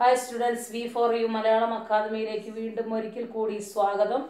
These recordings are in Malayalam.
hi students we for you Malayalam അക്കാദമിയിലേക്ക് വീണ്ടും ഒരിക്കൽ കൂടി സ്വാഗതം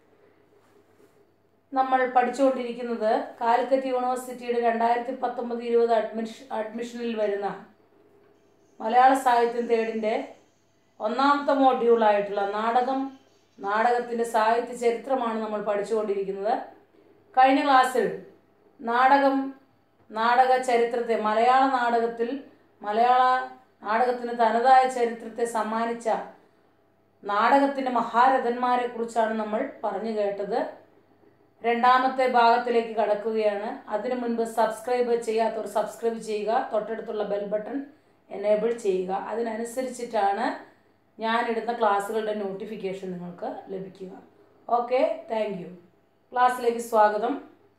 നമ്മൾ പഠിച്ചുകൊണ്ടിരിക്കുന്നത് കാലിക്കറ്റ് യൂണിവേഴ്സിറ്റിയുടെ രണ്ടായിരത്തി പത്തൊമ്പത് ഇരുപത് അഡ്മിഷൻ അഡ്മിഷനിൽ വരുന്ന മലയാള സാഹിത്യം തേടിൻ്റെ ഒന്നാമത്തെ മോഡ്യൂളായിട്ടുള്ള നാടകം നാടകത്തിൻ്റെ സാഹിത്യ ചരിത്രമാണ് നമ്മൾ പഠിച്ചുകൊണ്ടിരിക്കുന്നത് കഴിഞ്ഞ ക്ലാസ്സിൽ നാടകം നാടക ചരിത്രത്തെ മലയാള നാടകത്തിൽ മലയാള നാടകത്തിന് തനതായ ചരിത്രത്തെ സമ്മാനിച്ച നാടകത്തിൻ്റെ മഹാരഥന്മാരെ കുറിച്ചാണ് നമ്മൾ പറഞ്ഞു കേട്ടത് രണ്ടാമത്തെ ഭാഗത്തിലേക്ക് കടക്കുകയാണ് അതിനു മുൻപ് സബ്സ്ക്രൈബ് ചെയ്യാത്തവർ സബ്സ്ക്രൈബ് ചെയ്യുക തൊട്ടടുത്തുള്ള ബെൽ ബട്ടൺ എനേബിൾ ചെയ്യുക അതിനനുസരിച്ചിട്ടാണ് ഞാനിടുന്ന ക്ലാസ്സുകളുടെ നോട്ടിഫിക്കേഷൻ നിങ്ങൾക്ക് ലഭിക്കുക ഓക്കെ താങ്ക് യു ക്ലാസ്സിലേക്ക് സ്വാഗതം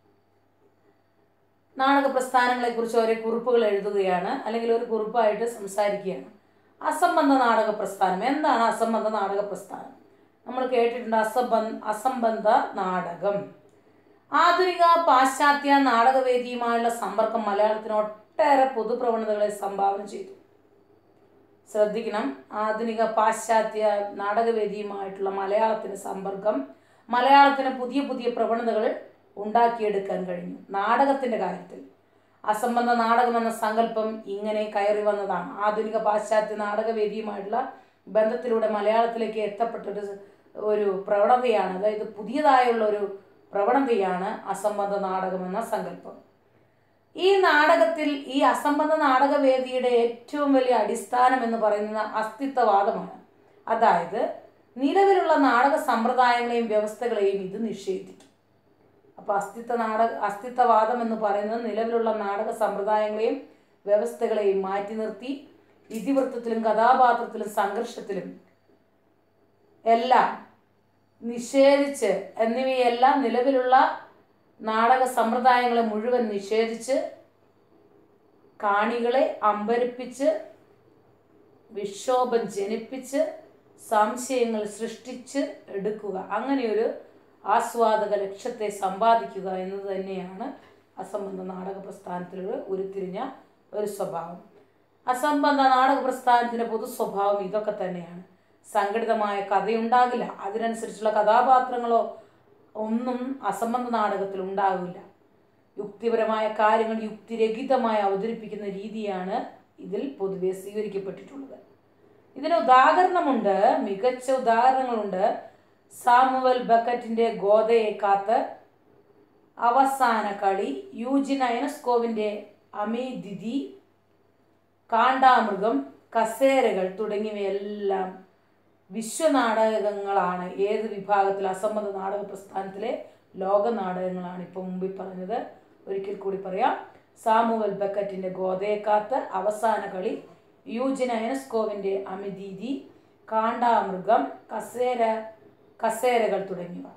നാടക പ്രസ്ഥാനങ്ങളെക്കുറിച്ച് ഓരോ കുറിപ്പുകൾ എഴുതുകയാണ് അല്ലെങ്കിൽ ഒരു കുറിപ്പായിട്ട് സംസാരിക്കുകയാണ് അസംബന്ധ നാടക പ്രസ്ഥാനം എന്താണ് അസംബന്ധ നാടക പ്രസ്ഥാനം നമ്മൾ കേട്ടിട്ടുണ്ട് അസംബന്ധ അസംബന്ധ നാടകം ആധുനിക പാശ്ചാത്യ നാടകവേദിയുമായുള്ള സമ്പർക്കം മലയാളത്തിന് ഒട്ടേറെ പൊതുപ്രവണതകളെ സംഭാവന ചെയ്തു ശ്രദ്ധിക്കണം ആധുനിക പാശ്ചാത്യ നാടകവേദിയുമായിട്ടുള്ള മലയാളത്തിന് സമ്പർക്കം മലയാളത്തിന് പുതിയ പുതിയ പ്രവണതകൾ ഉണ്ടാക്കിയെടുക്കാൻ കഴിഞ്ഞു നാടകത്തിൻ്റെ കാര്യത്തിൽ അസംബന്ധ നാടകം എന്ന സങ്കല്പം ഇങ്ങനെ കയറി വന്നതാണ് ആധുനിക പാശ്ചാത്യ നാടകവേദിയുമായിട്ടുള്ള ബന്ധത്തിലൂടെ മലയാളത്തിലേക്ക് എത്തപ്പെട്ടൊരു ഒരു പ്രവണതയാണ് അതായത് പുതിയതായുള്ള ഒരു പ്രവണതയാണ് അസംബന്ധ നാടകം എന്ന സങ്കല്പം ഈ നാടകത്തിൽ ഈ അസംബന്ധ നാടകവേദിയുടെ ഏറ്റവും വലിയ അടിസ്ഥാനം എന്ന് പറയുന്നത് അസ്തിത്വവാദമാണ് അതായത് നിലവിലുള്ള നാടക സമ്പ്രദായങ്ങളെയും വ്യവസ്ഥകളെയും ഇത് നിഷേധിക്കും അപ്പോൾ അസ്തിത്വ നാടക അസ്തിത്വവാദം എന്ന് പറയുന്നത് നിലവിലുള്ള നാടക സമ്പ്രദായങ്ങളെയും വ്യവസ്ഥകളെയും മാറ്റി നിർത്തി ഇതിവൃത്തത്തിലും കഥാപാത്രത്തിലും സംഘർഷത്തിലും എല്ലാം നിഷേധിച്ച് എന്നിവയെല്ലാം നിലവിലുള്ള നാടക സമ്പ്രദായങ്ങളെ മുഴുവൻ നിഷേധിച്ച് കാണികളെ അമ്പരിപ്പിച്ച് വിക്ഷോഭം ജനിപ്പിച്ച് സംശയങ്ങൾ സൃഷ്ടിച്ച് എടുക്കുക അങ്ങനെയൊരു ആസ്വാദക ലക്ഷ്യത്തെ സമ്പാദിക്കുക എന്നത് തന്നെയാണ് അസംബന്ധ നാടക പ്രസ്ഥാനത്തിലൊരു ഉരുത്തിരിഞ്ഞ ഒരു സ്വഭാവം അസംബന്ധ നാടക പ്രസ്ഥാനത്തിൻ്റെ പൊതു സ്വഭാവം ഇതൊക്കെ തന്നെയാണ് സംഘടിതമായ കഥയുണ്ടാകില്ല അതിനനുസരിച്ചുള്ള കഥാപാത്രങ്ങളോ ഒന്നും അസംബന്ധ നാടകത്തിൽ ഉണ്ടാകില്ല യുക്തിപരമായ കാര്യങ്ങൾ യുക്തിരഹിതമായി അവതരിപ്പിക്കുന്ന രീതിയാണ് ഇതിൽ പൊതുവെ സ്വീകരിക്കപ്പെട്ടിട്ടുള്ളത് ഇതിന് ഉദാഹരണമുണ്ട് മികച്ച ഉദാഹരണങ്ങളുണ്ട് സാമുവൽ ബക്കറ്റിൻ്റെ ഗോതയെ കാത്ത് അവസാന കളി യൂജിൻ അയനസ്കോവിൻ്റെ അമീദിതി കാണ്ടാമൃഗം കസേരകൾ തുടങ്ങിയവയെല്ലാം വിശ്വനാടകങ്ങളാണ് ഏത് വിഭാഗത്തിൽ അസംബന്ധ നാടക പ്രസ്ഥാനത്തിലെ ലോക നാടകങ്ങളാണ് ഇപ്പോൾ മുമ്പിൽ പറഞ്ഞത് ഒരിക്കൽ കൂടി പറയാം സാമുവൽ ബക്കറ്റിൻ്റെ ഗോതയക്കാത്ത് അവസാന കളി യൂജിൻ അയനസ്കോവിൻ്റെ അമിതീതി കാണ്ടാമൃഗം കസേര കസേരകൾ തുടങ്ങിയവ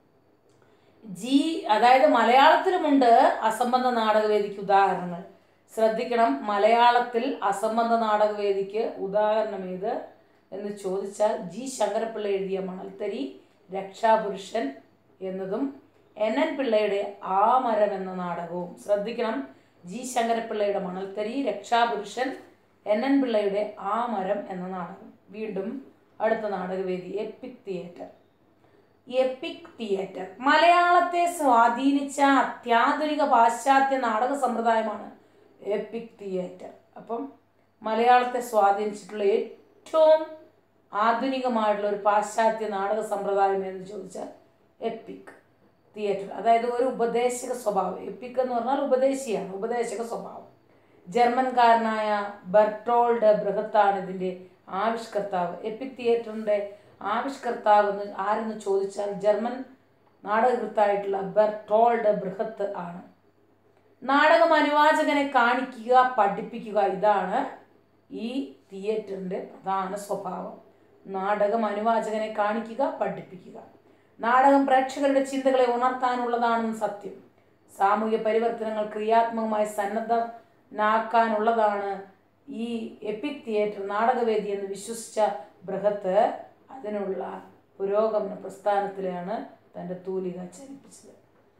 ജി അതായത് മലയാളത്തിലുമുണ്ട് അസംബന്ധ നാടകവേദിക്ക് ഉദാഹരണങ്ങൾ ശ്രദ്ധിക്കണം മലയാളത്തിൽ അസംബന്ധ നാടകവേദിക്ക് ഉദാഹരണം ഏത് എന്ന് ചോദിച്ചാൽ ജി ശങ്കരപ്പിള്ള എഴുതിയ മണൽത്തരി രക്ഷാപുരുഷൻ എന്നതും എൻ എൻ പിള്ളയുടെ ആമരം എന്ന നാടകവും ശ്രദ്ധിക്കണം ജി ശങ്കരപ്പിള്ളയുടെ മണൽത്തരി രക്ഷാപുരുഷൻ എൻ എൻ പിള്ളയുടെ ആമരം എന്ന നാടകം വീണ്ടും അടുത്ത നാടകവേദി എപ്പിക് തിയേറ്റർ എപ്പിക് തിയേറ്റർ മലയാളത്തെ സ്വാധീനിച്ച അത്യാധുനിക പാശ്ചാത്യ നാടക സമ്പ്രദായമാണ് എപ്പിക് തിയേറ്റർ അപ്പം മലയാളത്തെ സ്വാധീനിച്ചിട്ടുള്ള ഏറ്റവും ആധുനികമായിട്ടുള്ള ഒരു പാശ്ചാത്യ നാടക സമ്പ്രദായം എന്ന് ചോദിച്ചാൽ എപ്പിക് തിയേറ്റർ അതായത് ഒരു ഉപദേശക സ്വഭാവം എപ്പിക് എന്ന് പറഞ്ഞാൽ ഉപദേശിയാണ് ഉപദേശക സ്വഭാവം ജർമ്മൻകാരനായ ബെർട്ടോൾഡ് ബൃഹത്താണ് ഇതിൻ്റെ ആവിഷ്കർത്താവ് എപ്പിക് തിയേറ്ററിൻ്റെ ആവിഷ്കർത്താവ് എന്ന് ആരെന്ന് ചോദിച്ചാൽ ജർമ്മൻ നാടകകൃത്തായിട്ടുള്ള ബെർട്ടോൾഡ് ബൃഹത്ത് ആണ് നാടകം അനുവാചകനെ കാണിക്കുക പഠിപ്പിക്കുക ഇതാണ് ഈ തിയേറ്ററിൻ്റെ പ്രധാന സ്വഭാവം നാടകം അനുവാചകനെ കാണിക്കുക പഠിപ്പിക്കുക നാടകം പ്രേക്ഷകരുടെ ചിന്തകളെ ഉണർത്താനുള്ളതാണെന്ന് സത്യം സാമൂഹ്യ പരിവർത്തനങ്ങൾ ക്രിയാത്മകമായി സന്നദ്ധനാക്കാനുള്ളതാണ് ഈ എപ്പിക് തിയേറ്റർ നാടകവേദി എന്ന് വിശ്വസിച്ച ബൃഹത്ത് അതിനുള്ള പുരോഗമന പ്രസ്ഥാനത്തിലാണ് തൻ്റെ തൂലിക ചലിപ്പിച്ചത്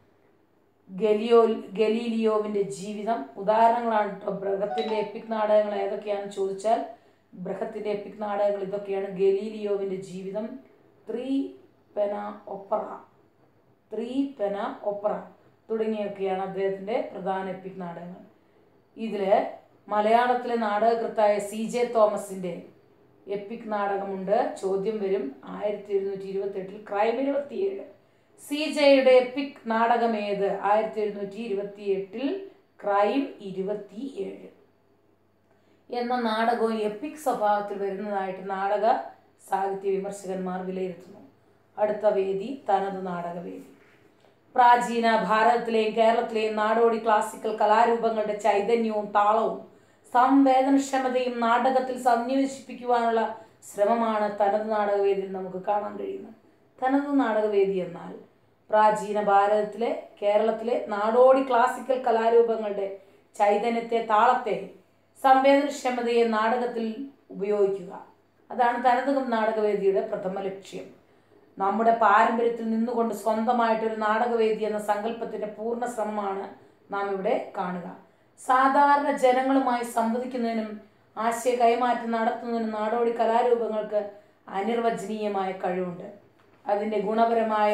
ഗലിയോ ഗലീലിയോവിൻ്റെ ജീവിതം ഉദാഹരണങ്ങളാണ് കേട്ടോ ബൃഹത്തിൻ്റെ എപ്പിക് നാടകങ്ങൾ ഏതൊക്കെയാണെന്ന് ചോദിച്ചാൽ ബൃഹത്തിൻ്റെ എപ്പിക് നാടകങ്ങൾ ഇതൊക്കെയാണ് ഗലീലിയോവിൻ്റെ ജീവിതം ത്രീ പെന ഒപ്പറ ത്രീ പെന ഒപ്പറ തുടങ്ങിയൊക്കെയാണ് അദ്ദേഹത്തിൻ്റെ പ്രധാന എപ്പിക് നാടകങ്ങൾ ഇതിൽ മലയാളത്തിലെ നാടകകൃത്തായ സി ജെ തോമസിൻ്റെ എപ്പിക് നാടകമുണ്ട് ചോദ്യം വരും ആയിരത്തി എഴുന്നൂറ്റി ഇരുപത്തി എട്ടിൽ ക്രൈം ഇരുപത്തിയേഴ് സി ജെയുടെ എപ്പിക് നാടകം ഏത് ആയിരത്തി എഴുന്നൂറ്റി ഇരുപത്തി എട്ടിൽ ക്രൈം ഇരുപത്തി ഏഴ് എന്ന നാടകവും എപ്പിക് സ്വഭാവത്തിൽ വരുന്നതായിട്ട് നാടക സാഹിത്യ വിമർശകന്മാർ വിലയിരുത്തുന്നു അടുത്ത വേദി തനത് നാടകവേദി പ്രാചീന ഭാരതത്തിലെയും കേരളത്തിലെയും നാടോടി ക്ലാസിക്കൽ കലാരൂപങ്ങളുടെ ചൈതന്യവും താളവും സംവേദനക്ഷമതയും നാടകത്തിൽ സന്നിവേശിപ്പിക്കുവാനുള്ള ശ്രമമാണ് തനത് നാടകവേദിയിൽ നമുക്ക് കാണാൻ കഴിയുന്നത് തനത് നാടകവേദി എന്നാൽ പ്രാചീന ഭാരതത്തിലെ കേരളത്തിലെ നാടോടി ക്ലാസിക്കൽ കലാരൂപങ്ങളുടെ ചൈതന്യത്തെ താളത്തെ സംവേദനക്ഷമതയെ നാടകത്തിൽ ഉപയോഗിക്കുക അതാണ് തനത് നാടകവേദിയുടെ പ്രഥമ ലക്ഷ്യം നമ്മുടെ പാരമ്പര്യത്തിൽ നിന്നുകൊണ്ട് സ്വന്തമായിട്ടൊരു നാടകവേദി എന്ന സങ്കല്പത്തിന്റെ പൂർണ്ണ ശ്രമമാണ് നാം ഇവിടെ കാണുക സാധാരണ ജനങ്ങളുമായി സംവദിക്കുന്നതിനും ആശയ കൈമാറ്റം നടത്തുന്നതിനും നാടോടി കലാരൂപങ്ങൾക്ക് അനിർവചനീയമായ കഴിവുണ്ട് അതിൻ്റെ ഗുണപരമായ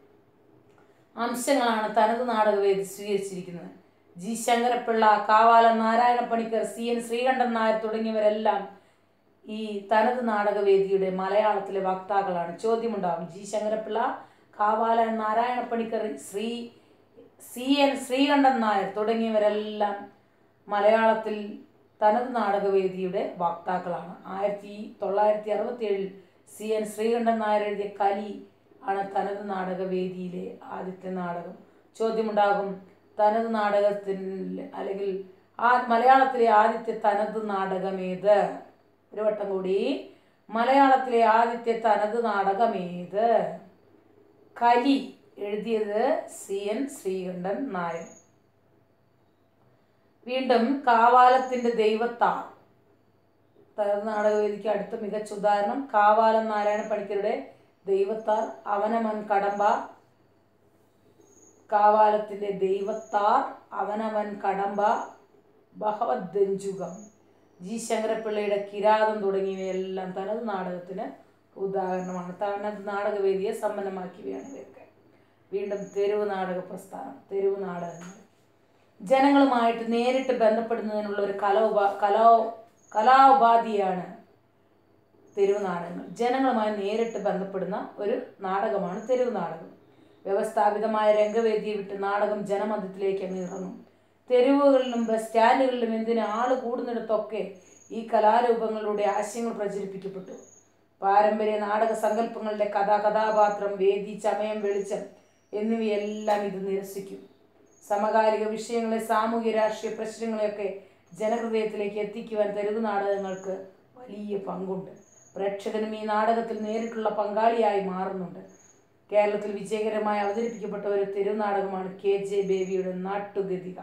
അംശങ്ങളാണ് തനത് നാടകവേദി സ്വീകരിച്ചിരിക്കുന്നത് G Sankarapillai Kavalam Narayana Panicker C N Sreekantan Nair തുടങ്ങിയവരെല്ലാം ഈ തനത് നാടകവേദിയുടെ മലയാളത്തിലെ വക്താക്കളാണ് ചോദ്യമുണ്ടാകും G Sankarapillai Kavalam Narayana Panicker Sri C N Sreekantan Nair തുടങ്ങിയവരെല്ലാം മലയാളത്തിൽ തനത് നാടകവേദിയുടെ വക്താക്കളാണ് ആയിരത്തി തൊള്ളായിരത്തി അറുപത്തി ഏഴിൽ സി എൻ ശ്രീകണ്ഠൻ നായർ എഴുതിയ കലി ആണ് തനത് നാടകവേദിയിലെ ആദ്യത്തെ നാടകം ചോദ്യമുണ്ടാകും തനത് നാടകത്തിൽ അല്ലെങ്കിൽ ആ മലയാളത്തിലെ ആദ്യത്തെ തനത് നാടകമേത് ഒരു വട്ടം കൂടി മലയാളത്തിലെ ആദ്യത്തെ തനത് നാടകമേത് കലി എഴുതിയത് സി എൻ ശ്രീകണ്ഠൻ നായർ വീണ്ടും കാവാലത്തിന്റെ ദൈവത്താർ തനത് നാടകവേദിക്ക് അടുത്ത മികച്ച ഉദാഹരണം കാവാലം നാരായണ പണിക്കരുടെ ദൈവത്താർ അവനമൻ കടമ്പ കാവാലത്തിന്റെ ദൈവത്താർ അവനവൻ കടമ്പ ഭഗവത് ദഞ്ചുകം ജി ശങ്കരപ്പിള്ളയുടെ കിരാതം തുടങ്ങിയവയെല്ലാം തനത് നാടകത്തിന് ഉദാഹരണമാണ് തനത് നാടകവേദിയെ സമ്പന്നമാക്കിയവയാണ് ഇവയൊക്കെ വീണ്ടും തെരുവ് നാടക പ്രസ്ഥാനം തെരുവ് നാടകങ്ങൾ ജനങ്ങളുമായിട്ട് നേരിട്ട് ബന്ധപ്പെടുന്നതിനുള്ള ഒരു കല ഉപ കലാ കലാഉപാധിയാണ് തെരുവ് നാടകങ്ങൾ ജനങ്ങളുമായി നേരിട്ട് ബന്ധപ്പെടുന്ന ഒരു നാടകമാണ് തെരുവ് നാടകം വ്യവസ്ഥാപിതമായ രംഗവേദിയെ വിട്ട് നാടകം ജനമധ്യത്തിലേക്ക് അങ്ങ് ഇറങ്ങും തെരുവുകളിലും ബസ് സ്റ്റാൻഡുകളിലും എന്തിന് ആള് കൂടുന്നിടത്തൊക്കെ ഈ കലാരൂപങ്ങളുടെ ആശയങ്ങൾ പ്രചരിപ്പിക്കപ്പെട്ടു പാരമ്പര്യ നാടക സങ്കല്പങ്ങളുടെ കഥ കഥാപാത്രം വേദി ചമയം വെളിച്ചം എന്നിവയെല്ലാം ഇത് നിരസിക്കും സമകാലിക വിഷയങ്ങളെ സാമൂഹ്യ രാഷ്ട്രീയ പ്രശ്നങ്ങളെയൊക്കെ ജനഹൃദയത്തിലേക്ക് എത്തിക്കുവാൻ തെരുവ് നാടകങ്ങൾക്ക് വലിയ പങ്കുണ്ട് പ്രേക്ഷകനും ഈ നാടകത്തിൽ നേരിട്ടുള്ള പങ്കാളിയായി മാറുന്നുണ്ട് കേരളത്തിൽ വിജയകരമായി അവതരിപ്പിക്കപ്പെട്ട ഒരു തെരുവ് നാടകമാണ് കെ ജെ ബേബിയുടെ നാട്ടുഗതിക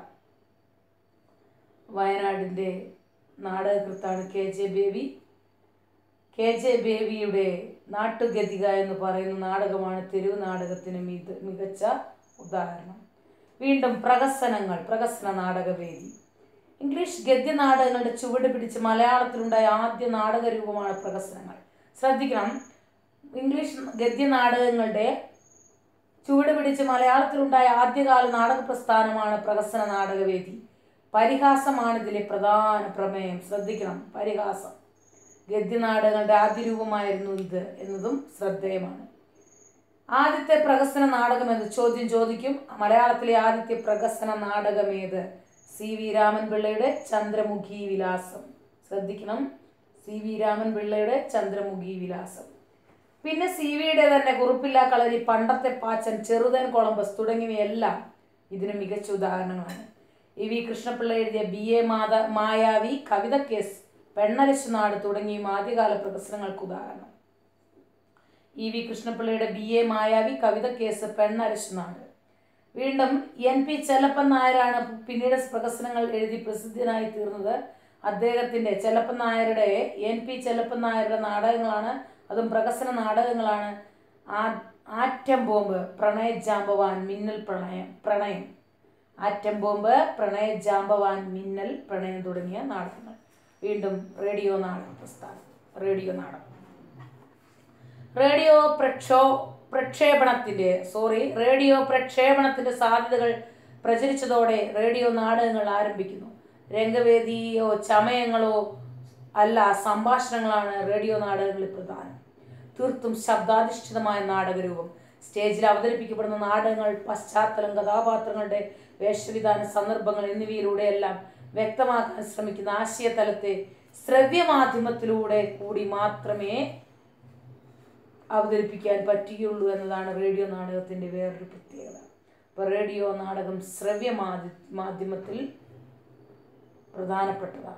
വയനാടിൻ്റെ നാടകകൃത്താണ് K J Baby K J ബേബിയുടെ നാട്ടുഗതിക എന്ന് പറയുന്ന നാടകമാണ് തെരുവ് നാടകത്തിന് മിത മികച്ച ഉദാഹരണം വീണ്ടും പ്രഹസനങ്ങൾ പ്രഹസന നാടകവേദി ഇംഗ്ലീഷ് ഗദ്യ നാടകങ്ങളുടെ ചുവട് പിടിച്ച് മലയാളത്തിലുണ്ടായ ആദ്യ നാടക രൂപമാണ് പ്രഹസനങ്ങൾ ശ്രദ്ധിക്കണം ഇംഗ്ലീഷ് ഗദ്യ നാടകങ്ങളുടെ ചുവട് പിടിച്ച് മലയാളത്തിലുണ്ടായ ആദ്യകാല നാടക പ്രസ്ഥാനമാണ് പ്രഹസന നാടകവേദി പരിഹാസമാണ് ഇതിലെ പ്രധാന പ്രമേയം ശ്രദ്ധിക്കണം പരിഹാസം ഗദ്യനാടകങ്ങളുടെ ആദ്യ രൂപമായിരുന്നു ഇത് എന്നതും ശ്രദ്ധേയമാണ് ആദ്യത്തെ പ്രഹസന നാടകം എന്ന് ചോദ്യം ചോദിക്കും മലയാളത്തിലെ ആദ്യത്തെ പ്രഹസന നാടകം ഏത് സി വി രാമൻ പിള്ളയുടെ ചന്ദ്രമുഖി വിലാസം ശ്രദ്ധിക്കണം സി വി രാമൻ പിള്ളയുടെ ചന്ദ്രമുഖി വിലാസം പിന്നെ സി വിയുടെ തന്നെ കുറുപ്പില്ല കളരി പണ്ടത്തെ പാച്ചൻ ചെറുതൻ കൊളംബസ് തുടങ്ങിയവയെല്ലാം ഇതിന് മികച്ച ഉദാഹരണങ്ങളാണ് ഇ വി കൃഷ്ണപിള്ള എഴുതിയ ബി എ മാത മായാവി കവിത കേസ് പെണ്ണരശുനാട് തുടങ്ങിയ ആദ്യകാല പ്രദർശനങ്ങൾക്ക് ഉദാഹരണം ഇ വി കൃഷ്ണപിള്ളയുടെ B A Mayavi Kavitha case Pennarasunadu വീണ്ടും എൻ പി ചെല്ലപ്പൻ നായരാണ് പിന്നീട് പ്രഹസനങ്ങൾ എഴുതി പ്രസിദ്ധനായി തീർന്നത് അദ്ദേഹത്തിൻ്റെ ചെല്ലപ്പൻ നായരുടെ എൻ പി ചെല്ലപ്പൻ നായരുടെ നാടകങ്ങളാണ് അതും പ്രഹസന നാടകങ്ങളാണ് ആ ആറ്റം ബോംബ് പ്രണയ ജാമ്പവാൻ മിന്നൽ പ്രണയം പ്രണയം ആറ്റം ബോംബ് പ്രണയ ജാമ്പവാൻ മിന്നൽ പ്രണയം തുടങ്ങിയ നാടകങ്ങൾ വീണ്ടും റേഡിയോ നാടക പ്രസ്ഥാനം റേഡിയോ നാടകം റേഡിയോ പ്രക്ഷോ പ്രക്ഷേപണത്തിൻ്റെ സോറി റേഡിയോ പ്രക്ഷേപണത്തിൻ്റെ സാധ്യതകൾ പ്രചരിച്ചതോടെ റേഡിയോ നാടകങ്ങൾ ആരംഭിക്കുന്നു രംഗവേദിയോ ചമയങ്ങളോ അല്ല സംഭാഷണങ്ങളാണ് റേഡിയോ നാടകങ്ങളിൽ പ്രധാനം തീർത്തും ശബ്ദാധിഷ്ഠിതമായ നാടകരൂപം സ്റ്റേജിൽ അവതരിപ്പിക്കപ്പെടുന്ന നാടകങ്ങൾ പശ്ചാത്തലം കഥാപാത്രങ്ങളുടെ വേഷവിധാന സന്ദർഭങ്ങൾ എന്നിവയിലൂടെയെല്ലാം വ്യക്തമാക്കാൻ ശ്രമിക്കുന്ന ആശയതലത്തെ ശ്രവ്യമാധ്യമത്തിലൂടെ കൂടി മാത്രമേ അവതരിപ്പിക്കാൻ പറ്റുകയുള്ളൂ എന്നതാണ് റേഡിയോ നാടകത്തിൻ്റെ വേറൊരു പ്രത്യേകത അപ്പോൾ റേഡിയോ നാടകം ശ്രവ്യ മാധ്യ മാധ്യമത്തിൽ പ്രധാനപ്പെട്ടതാണ്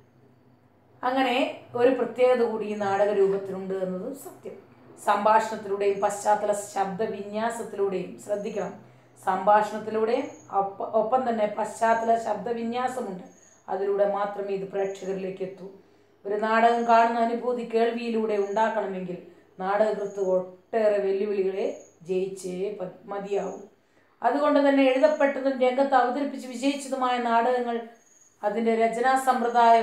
അങ്ങനെ ഒരു പ്രത്യേകത കൂടി ഈ നാടക രൂപത്തിനുണ്ട് എന്നത് സത്യം സംഭാഷണത്തിലൂടെയും പശ്ചാത്തല ശബ്ദ വിന്യാസത്തിലൂടെയും ശ്രദ്ധിക്കണം സംഭാഷണത്തിലൂടെയും ഒപ്പ ഒപ്പം തന്നെ പശ്ചാത്തല ശബ്ദ വിന്യാസമുണ്ട് അതിലൂടെ മാത്രമേ ഇത് പ്രേക്ഷകരിലേക്ക് എത്തൂ ഒരു നാടകം കാണുന്ന അനുഭൂതി കേൾവിയിലൂടെ ഉണ്ടാക്കണമെങ്കിൽ നാടകകൃത്ത് ഒട്ടേറെ വെല്ലുവിളികളെ ജയിച്ചേ പ- മതിയാവൂ അതുകൊണ്ട് തന്നെ എഴുതപ്പെട്ടതും രംഗത്ത് അവതരിപ്പിച്ച് വിജയിച്ചതുമായ നാടകങ്ങൾ അതിൻ്റെ രചനാ സമ്പ്രദായം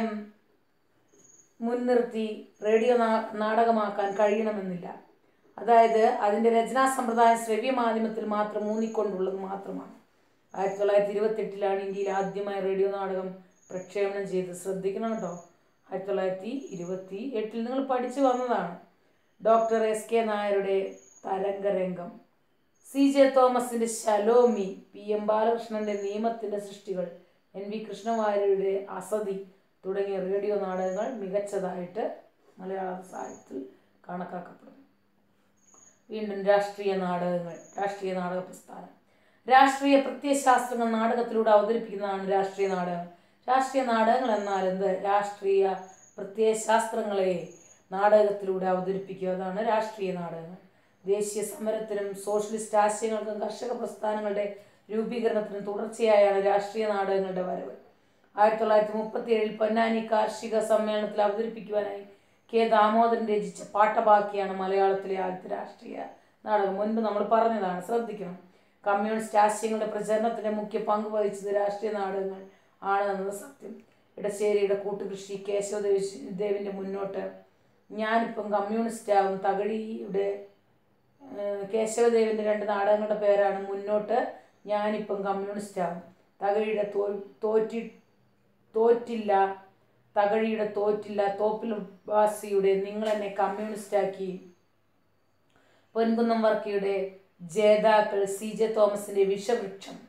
മുൻനിർത്തി റേഡിയോ നാ- നാടകമാക്കാൻ കഴിയണമെന്നില്ല അതായത് അതിൻ്റെ രചനാ സമ്പ്രദായം ശ്രവ്യ മാധ്യമത്തിൽ മാത്രം ഊന്നിക്കൊണ്ടുള്ളത് മാത്രമാണ് ആയിരത്തി തൊള്ളായിരത്തി ഇരുപത്തെട്ടിലാണ് ഇന്ത്യയിൽ ആദ്യമായി റേഡിയോ നാടകം പ്രക്ഷേപണം ചെയ്ത് ശ്രദ്ധിക്കണം കേട്ടോ ആയിരത്തി തൊള്ളായിരത്തി ഇരുപത്തി എട്ടിൽ നിങ്ങൾ പഠിച്ചു വന്നതാണ് ഡോക്ടർ എസ് കെ നായരുടെ തരംഗരംഗം സി ജെ തോമസിന്റെ ശലോമി പി എം ബാലകൃഷ്ണന്റെ നിയമത്തിന്റെ സൃഷ്ടികൾ എൻ വി കൃഷ്ണവാര്യരുടെ അസതി തുടങ്ങിയ റേഡിയോ നാടകങ്ങൾ മികച്ചതായിട്ട് മലയാള സാഹിത്യത്തിൽ കണക്കാക്കപ്പെടുന്നു വീണ്ടും രാഷ്ട്രീയ നാടകങ്ങൾ രാഷ്ട്രീയ നാടക പ്രസ്ഥാനം രാഷ്ട്രീയ പ്രത്യയശാസ്ത്രങ്ങൾ നാടകത്തിലൂടെ അവതരിപ്പിക്കുന്നതാണ് രാഷ്ട്രീയ നാടകം രാഷ്ട്രീയ നാടകങ്ങൾ എന്നാൽ എന്ത് രാഷ്ട്രീയ പ്രത്യയശാസ്ത്രങ്ങളെ നാടകത്തിലൂടെ അവതരിപ്പിക്കുക അതാണ് രാഷ്ട്രീയ നാടകങ്ങൾ ദേശീയ സമരത്തിനും സോഷ്യലിസ്റ്റ് ആശയങ്ങൾക്കും കർഷക പ്രസ്ഥാനങ്ങളുടെ രൂപീകരണത്തിനും തുടർച്ചയായാണ് രാഷ്ട്രീയ നാടകങ്ങളുടെ വരവ് ആയിരത്തി തൊള്ളായിരത്തി മുപ്പത്തി ഏഴിൽ പൊന്നാനി കാർഷിക സമ്മേളനത്തിൽ അവതരിപ്പിക്കുവാനായി കെ ദാമോദരൻ രചിച്ച പാട്ടബാക്കിയാണ് മലയാളത്തിലെ ആദ്യത്തെ രാഷ്ട്രീയ നാടകം മുൻപ് നമ്മൾ പറഞ്ഞതാണ് ശ്രദ്ധിക്കണം കമ്മ്യൂണിസ്റ്റ് ആശയങ്ങളുടെ പ്രചരണത്തിന്റെ മുഖ്യ പങ്ക് വഹിച്ചത് രാഷ്ട്രീയ നാടകങ്ങൾ ആണ് എന്നത് സത്യം ഇടശ്ശേരിയുടെ കൂട്ടുകൃഷി കേശവദേവ് ദേവിൻ്റെ മുന്നോട്ട് ഞാനിപ്പം കമ്മ്യൂണിസ്റ്റ് ആവും തകഴിയുടെ ഏഹ്, കേശവദേവിൻ്റെ രണ്ട് നാടകങ്ങളുടെ പേരാണ് മുന്നോട്ട് ഞാനിപ്പം കമ്മ്യൂണിസ്റ്റ് ആവും തകഴിയുടെ തോ തോറ്റി തോറ്റില്ല തകഴിയുടെ തോറ്റില്ല തോപ്പിൽ വാസിയുടെ നിങ്ങൾ എന്നെ കമ്മ്യൂണിസ്റ്റാക്കി പൊൻകുന്നം വർക്കിയുടെ ജേതാക്കൾ സി ജെ തോമസിന്റെ വിഷവൃക്ഷം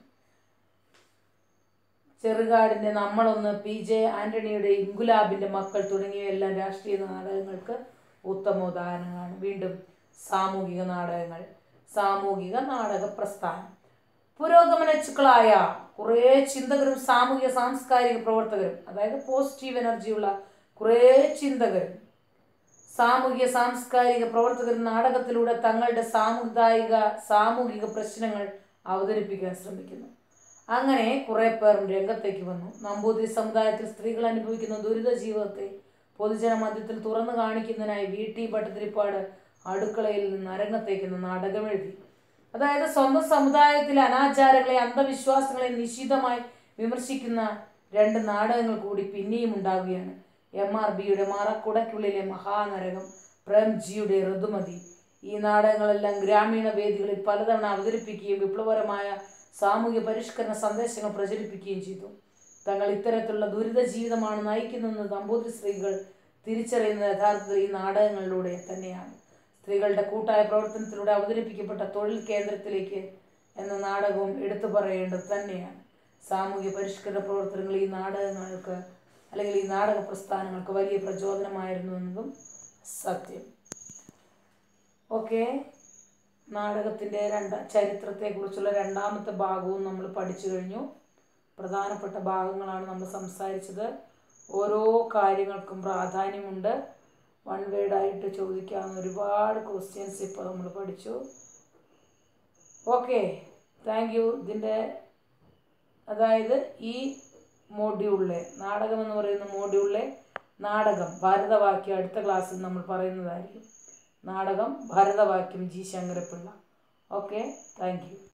ചെറുകാടിന്റെ നമ്മളൊന്ന് പി ജെ ആന്റണിയുടെ ഇൻഗുലാബിന്റെ മക്കൾ തുടങ്ങിയവയെല്ലാം രാഷ്ട്രീയ നാടകങ്ങൾക്ക് ഉത്തമ ഉദാഹരണങ്ങളാണ് വീണ്ടും സാമൂഹിക നാടകങ്ങൾ സാമൂഹിക നാടക പ്രസ്ഥാനം പുരോഗമനച്ചുക്കളായ കുറേ ചിന്തകരും സാമൂഹിക സാംസ്കാരിക പ്രവർത്തകരും അതായത് പോസിറ്റീവ് എനർജിയുള്ള കുറേ ചിന്തകരും സാമൂഹിക സാംസ്കാരിക പ്രവർത്തകർ നാടകത്തിലൂടെ തങ്ങളുടെ സാമുദായിക സാമൂഹിക പ്രശ്നങ്ങൾ അവതരിപ്പിക്കാൻ ശ്രമിക്കുന്നു അങ്ങനെ കുറെ പേർ രംഗത്തേക്ക് വന്നു നമ്പൂതിരി സമുദായത്തിൽ സ്ത്രീകൾ അനുഭവിക്കുന്ന ദുരിത ജീവിതത്തെ പൊതുജന മധ്യത്തിൽ തുറന്നു കാണിക്കുന്നതിനായി വി ടി ഭട്ടതിരിപ്പാട് അടുക്കളയിൽ നിന്ന് അരങ്ങത്തേക്ക് നിന്ന് നാടകം എഴുതി അതായത് സ്വന്തം സമുദായത്തിലെ അനാചാരങ്ങളെ അന്ധവിശ്വാസങ്ങളെ നിശിതമായി വിമർശിക്കുന്ന രണ്ട് നാടകങ്ങൾ കൂടി പിന്നെയും ഉണ്ടാവുകയാണ് എം ആർ ബിയുടെ മറക്കുടയ്ക്കുള്ളിലെ മഹാനരകം പ്രേംജിയുടെ ഋതുമതി ഈ നാടകങ്ങളെല്ലാം ഗ്രാമീണ വേദികളിൽ പലതവണ അവതരിപ്പിക്കുകയും വിപ്ലവകരമായ സാമൂഹ്യ പരിഷ്കരണ സന്ദേശങ്ങൾ പ്രചരിപ്പിക്കുകയും ചെയ്തു തങ്ങൾ ഇത്തരത്തിലുള്ള ദുരിത ജീവിതമാണ് നയിക്കുന്നതെന്ന് നമ്പൂതിരി സ്ത്രീകൾ തിരിച്ചറിയുന്നത് യഥാർത്ഥത്തിൽ ഈ നാടകങ്ങളിലൂടെ തന്നെയാണ് സ്ത്രീകളുടെ കൂട്ടായ പ്രവർത്തനത്തിലൂടെ അവതരിപ്പിക്കപ്പെട്ട തൊഴിൽ കേന്ദ്രത്തിലേക്ക് എന്ന നാടകവും എടുത്തു പറയേണ്ടത് തന്നെയാണ് സാമൂഹ്യ പരിഷ്കരണ പ്രവർത്തനങ്ങൾ ഈ നാടകങ്ങൾക്ക് അല്ലെങ്കിൽ ഈ നാടക പ്രസ്ഥാനങ്ങൾക്ക് വലിയ പ്രചോദനമായിരുന്നു എന്നതും സത്യം ഓക്കെ നാടകത്തിൻ്റെ രണ്ട ചരിത്രത്തെക്കുറിച്ചുള്ള രണ്ടാമത്തെ ഭാഗവും നമ്മൾ പഠിച്ചു കഴിഞ്ഞു പ്രധാനപ്പെട്ട ഭാഗങ്ങളാണ് നമ്മൾ സംസാരിച്ചത് ഓരോ കാര്യങ്ങൾക്കും പ്രാധാന്യമുണ്ട് വൺ വേർഡായിട്ട് ചോദിക്കാവുന്ന ഒരുപാട് ക്വസ്റ്റ്യൻസ് ഇപ്പോൾ നമ്മൾ പഠിച്ചു ഓക്കെ താങ്ക് യു ഇതിൻ്റെ അതായത് ഈ മോഡ്യൂളിലെ നാടകം എന്ന് പറയുന്ന മോഡ്യൂളിലെ നാടകം ഭാരതവാക്യം അടുത്ത ക്ലാസ്സിൽ നമ്മൾ പറയുന്നതായിരിക്കും നാടകം ഭാരതവാക്യം G Sankarapillai okay thank U